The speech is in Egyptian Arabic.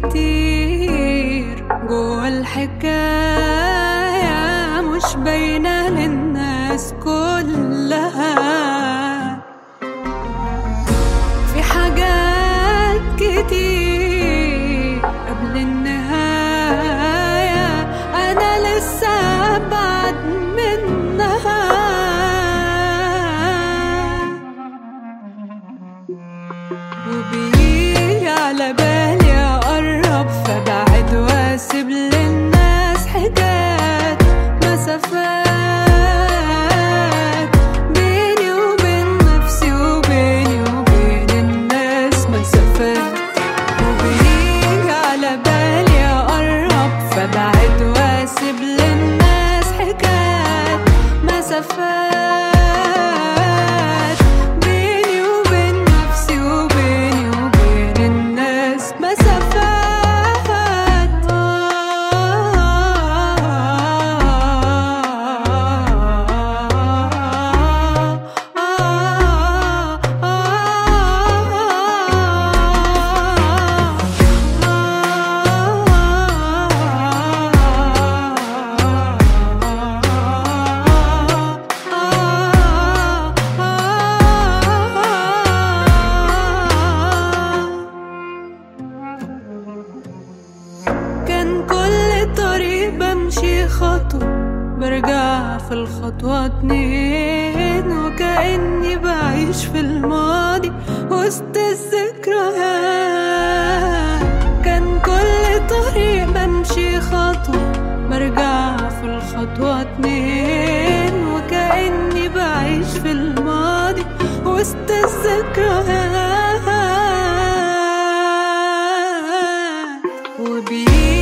كتير جوا الحكاية مش باينة للناس كلها في حاجات كتير قبل النهاية أنا لسه أبعد منها وبيجي على بالي أقرب فبعد وأسيب للناس حاجات مسافات بيني وبين نفسي وبيني وبين الناس مسافات وبيجي على بالي أقرب فبعد وأسيب للناس حكايات مسافات بيني وبين نفسي وبيني وبين الناس مسافات كان كل طريق بمشي خطوة برجع في الخطوة اتنين وكأني بعيش في الماضي وسط الذكريات كان كل طريق بمشي خطوة برجع في الخطوة اتنين وكأني بعيش في الماضي وسط الذكريات وبيه